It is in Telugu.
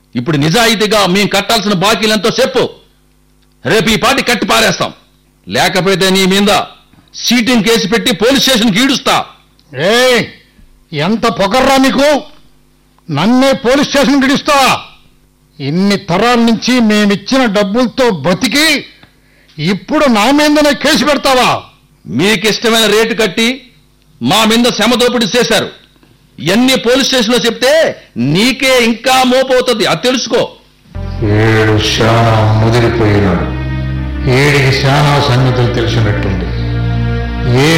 ఇప్పుడు నిజాయితీగా మేం కట్టాల్సిన బాకీలెంతో చెప్పు రేపు ఈ పాటి కట్టి పారేస్తాం లేకపోతే నీ మీద సీటింగ్ కేసు పెట్టి పోలీస్ స్టేషన్కి ఈడుస్తా ఏ ఎంత పొగర్రా నీకు నన్నే పోలీస్ స్టేషన్ గడిస్తా ఇన్ని తరాల నుంచి మేమిచ్చిన డబ్బులతో బతికి ఇప్పుడు నా మీదనే కేసు పెడతావా మీకిష్టమైన రేటు కట్టి మా మీద శ్రమదోపిడి చేశారు ఎన్ని పోలీస్ స్టేషన్లో చెప్తే నీకే ఇంకా మోపవుతుంది అది తెలుసుకో ఏడు శానా ముదిరిపోయినాడు ఏడికి శానా సంగతులు తెలిసినట్టుంది ఏ